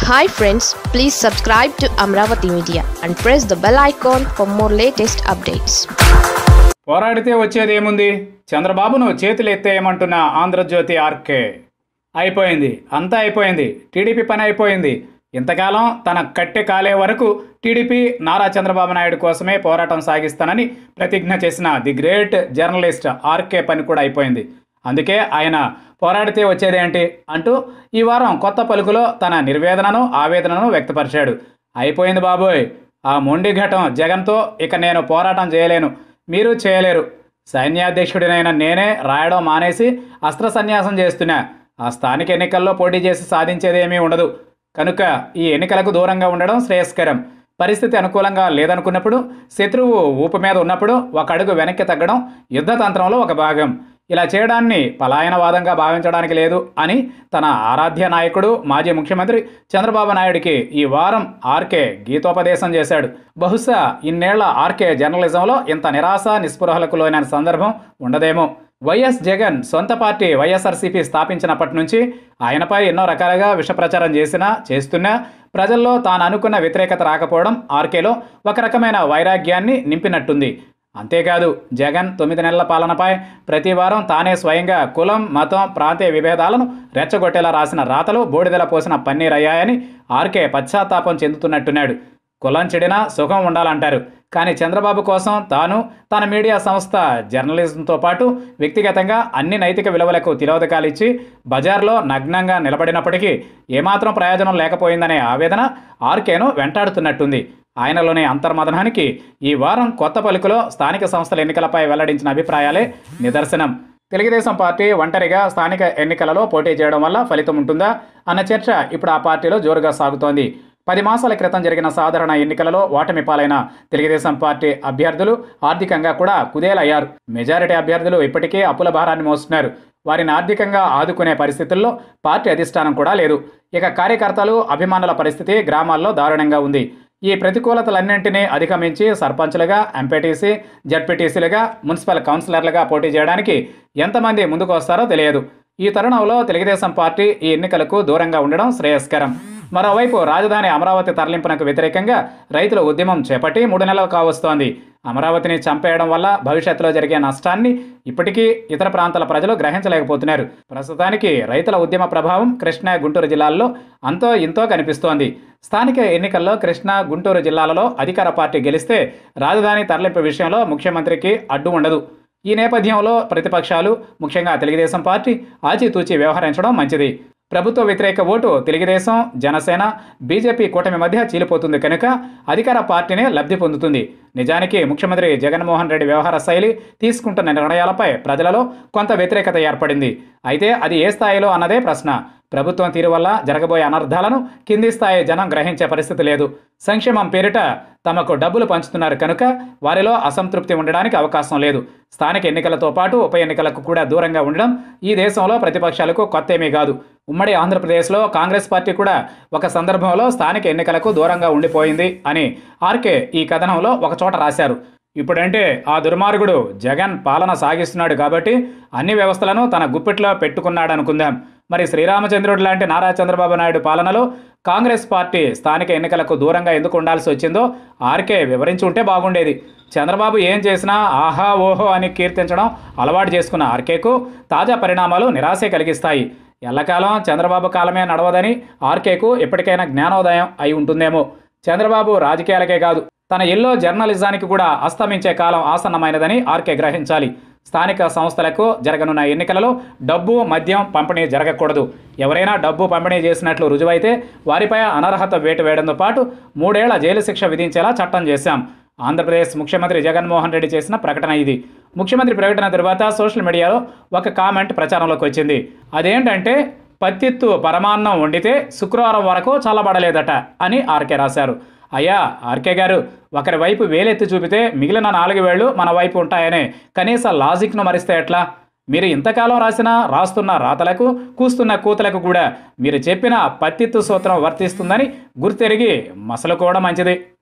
hi friends please subscribe to Amaravati media and press the bell icon for more latest updates పోరాడితే వచ్చేది ఏముంది చంద్రబాబును చేతులు ఎత్తేయమంటున్న ఆంధ్రజ్యోతి ఆర్కే అయిపోయింది అంతా అయిపోయింది టీడీపీ పని అయిపోయింది ఇంతకాలం తన కట్టె కాలే వరకు టీడీపీ నారా చంద్రబాబు నాయుడు కోసమే పోరాటం సాగిస్తానని ప్రతిజ్ఞ చేసిన ది గ్రేట్ జర్నలిస్ట్ ఆర్కే పని కూడా అయిపోయింది అందుకే ఆయన పోరాడితే వచ్చేదేంటి అంటూ ఈ వారం కొత్త పలుకులో తన నిర్వేదనను ఆవేదనను వ్యక్తపరిచాడు అయిపోయింది బాబోయ్ ఆ మొండి ఘటం జగన్తో ఇక నేను పోరాటం చేయలేను మీరు చేయలేరు సైన్యాధ్యక్షుడినైన నేనే రాయడం మానేసి అస్త్ర సన్యాసం చేస్తున్నా ఆ స్థానిక ఎన్నికల్లో పోటీ చేసి సాధించేదేమీ ఉండదు కనుక ఈ ఎన్నికలకు దూరంగా ఉండడం శ్రేయస్కరం పరిస్థితి అనుకూలంగా లేదనుకున్నప్పుడు శత్రువు ఊపు మీద ఉన్నప్పుడు ఒక అడుగు వెనక్కి తగ్గడం యుద్ధతంత్రంలో ఒక భాగం ఇలా చేయడాన్ని పలాయనవాదంగా భావించడానికి లేదు అని తన ఆరాధ్య నాయకుడు మాజీ ముఖ్యమంత్రి చంద్రబాబు నాయుడికి ఈ వారం ఆర్కే గీతోపదేశం చేశాడు బహుశా ఇన్నేళ్ల ఆర్కే జర్నలిజంలో ఇంత నిరాశ నిస్పృహలకు లోనైన సందర్భం ఉండదేమో వైఎస్ జగన్ సొంత పార్టీ వైఎస్ఆర్సీపీ స్థాపించినప్పటి నుంచి ఆయనపై ఎన్నో రకాలుగా విష ప్రచారం చేసినా చేస్తున్నా ప్రజల్లో తాను అనుకున్న వ్యతిరేకత రాకపోవడం ఆర్కేలో ఒక రకమైన వైరాగ్యాన్ని నింపినట్టుంది అంతేకాదు జగన్ తొమ్మిది నెలల పాలనపై ప్రతి వారం తానే స్వయంగా కులం మతం ప్రాంతీయ విభేదాలను రెచ్చగొట్టేలా రాసిన రాతలు బూడిదల పోసిన పన్నీరయ్యాయని ఆర్కే పశ్చాత్తాపం చెందుతున్నట్టున్నాడు కులం చెడినా సుఖం ఉండాలంటారు కానీ చంద్రబాబు కోసం తాను తన మీడియా సంస్థ జర్నలిజంతో పాటు వ్యక్తిగతంగా అన్ని నైతిక విలువలకు తిరోధకాలు ఇచ్చి బజార్లో నగ్నంగా నిలబడినప్పటికీ ఏమాత్రం ప్రయోజనం లేకపోయిందనే ఆవేదన ఆర్కేను వెంటాడుతున్నట్టుంది ఆయనలోని అంతర్మదనానికి ఈ వారం కొత్త పలుకులో స్థానిక సంస్థల ఎన్నికలపై వెల్లడించిన అభిప్రాయాలే నిదర్శనం తెలుగుదేశం పార్టీ ఒంటరిగా స్థానిక ఎన్నికలలో పోటీ చేయడం వల్ల ఫలితం ఉంటుందా అన్న చర్చ ఇప్పుడు ఆ పార్టీలో జోరుగా సాగుతోంది పది మాసాల క్రితం జరిగిన సాధారణ ఎన్నికలలో ఓటమి పాలైన తెలుగుదేశం పార్టీ అభ్యర్థులు ఆర్థికంగా కూడా కుదేలయ్యారు మెజారిటీ అభ్యర్థులు ఇప్పటికే అప్పుల భారాన్ని మోస్తున్నారు వారిని ఆర్థికంగా ఆదుకునే పరిస్థితుల్లో పార్టీ అధిష్టానం కూడా లేదు ఇక కార్యకర్తలు అభిమానుల పరిస్థితి గ్రామాల్లో దారుణంగా ఉంది ఈ ప్రతికూలతలన్నింటినీ అధిగమించి సర్పంచ్లుగా ఎంపీటీసీ జడ్పీటీసీలుగా మున్సిపల్ కౌన్సిలర్లుగా పోటీ చేయడానికి ఎంతమంది ముందుకు వస్తారో తెలియదు ఈ తరుణంలో తెలుగుదేశం పార్టీ ఈ ఎన్నికలకు దూరంగా ఉండడం శ్రేయస్కరం మరోవైపు రాజధాని అమరావతి తరలింపునకు వ్యతిరేకంగా రైతుల ఉద్యమం చేపట్టి మూడు నెలలు కావస్తోంది అమరావతిని చంపేయడం వల్ల భవిష్యత్తులో జరిగే నష్టాన్ని ఇప్పటికీ ఇతర ప్రాంతాల ప్రజలు గ్రహించలేకపోతున్నారు ప్రస్తుతానికి రైతుల ఉద్యమ ప్రభావం కృష్ణా గుంటూరు జిల్లాల్లో అంతో ఇంతో కనిపిస్తోంది స్థానిక ఎన్నికల్లో కృష్ణా గుంటూరు జిల్లాలలో అధికార పార్టీ గెలిస్తే రాజధాని తరలింపు విషయంలో ముఖ్యమంత్రికి అడ్డు ఉండదు ఈ నేపథ్యంలో ప్రతిపక్షాలు ముఖ్యంగా తెలుగుదేశం పార్టీ ఆచితూచి వ్యవహరించడం మంచిది ప్రభుత్వ వ్యతిరేక ఓటు తెలుగుదేశం జనసేన బీజేపీ కూటమి మధ్య చీలిపోతుంది కనుక అధికార పార్టీనే లబ్ధి పొందుతుంది నిజానికి ముఖ్యమంత్రి జగన్మోహన్ రెడ్డి వ్యవహార శైలి తీసుకుంటున్న నిర్ణయాలపై ప్రజలలో కొంత వ్యతిరేకత ఏర్పడింది అయితే అది ఏ స్థాయిలో అన్నదే ప్రశ్న ప్రభుత్వం తీరు వల్ల జరగబోయే అనర్థాలను కింది స్థాయి జనం గ్రహించే పరిస్థితి లేదు సంక్షేమం పేరిట తమకు డబ్బులు పంచుతున్నారు కనుక వారిలో అసంతృప్తి ఉండడానికి అవకాశం లేదు స్థానిక ఎన్నికలతో పాటు ఉప ఎన్నికలకు కూడా దూరంగా ఉండడం ఈ దేశంలో ప్రతిపక్షాలకు కొత్త ఏమీ కాదు ఉమ్మడి ఆంధ్రప్రదేశ్లో కాంగ్రెస్ పార్టీ కూడా ఒక సందర్భంలో స్థానిక ఎన్నికలకు దూరంగా ఉండిపోయింది అని ఆర్కే ఈ కథనంలో ఒక చోట రాశారు ఇప్పుడంటే ఆ దుర్మార్గుడు జగన్ పాలన సాగిస్తున్నాడు కాబట్టి అన్ని వ్యవస్థలను తన గుప్పిట్లో పెట్టుకున్నాడు అనుకుందాం మరి శ్రీరామచంద్రుడు లాంటి నారా చంద్రబాబు నాయుడు పాలనలో కాంగ్రెస్ పార్టీ స్థానిక ఎన్నికలకు దూరంగా ఎందుకు ఉండాల్సి వచ్చిందో ఆర్కే వివరించి ఉంటే బాగుండేది చంద్రబాబు ఏం చేసినా ఆహా ఓహో అని కీర్తించడం అలవాటు చేసుకున్న ఆర్కేకు తాజా పరిణామాలు నిరాశే కలిగిస్తాయి ఎల్లకాలం చంద్రబాబు కాలమే నడవదని ఆర్కేకు ఎప్పటికైనా జ్ఞానోదయం అయి ఉంటుందేమో చంద్రబాబు రాజకీయాలకే కాదు తన ఎల్లో జర్నలిజానికి కూడా అస్తమించే కాలం ఆసన్నమైనదని ఆర్కే గ్రహించాలి స్థానిక సంస్థలకు జరగనున్న ఎన్నికలలో డబ్బు మద్యం పంపిణీ జరగకూడదు ఎవరైనా డబ్బు పంపిణీ చేసినట్లు రుజువైతే వారిపై అనర్హత వేటు వేయడంతో పాటు మూడేళ్ల జైలు శిక్ష విధించేలా చట్టం చేశాం ఆంధ్రప్రదేశ్ ముఖ్యమంత్రి జగన్మోహన్ రెడ్డి చేసిన ప్రకటన ఇది ముఖ్యమంత్రి ప్రకటన తరువాత సోషల్ మీడియాలో ఒక కామెంట్ ప్రచారంలోకి వచ్చింది అదేంటంటే పత్తిత్తు పరమాన్నం వండితే శుక్రవారం వరకు చల్లబడలేదట అని ఆర్కే రాశారు అయ్యా ఆర్కే గారు ఒకరి వైపు వేలెత్తి చూపితే మిగిలిన నాలుగు వేళ్ళు మన వైపు ఉంటాయనే కనీస లాజిక్ను మరిస్తే ఎట్లా మీరు ఇంతకాలం రాసిన రాస్తున్న రాతలకు కూస్తున్న కూతలకు కూడా మీరు చెప్పిన పత్తిత్తు సూత్రం వర్తిస్తుందని గుర్తెరిగి మసలుకోవడం మంచిది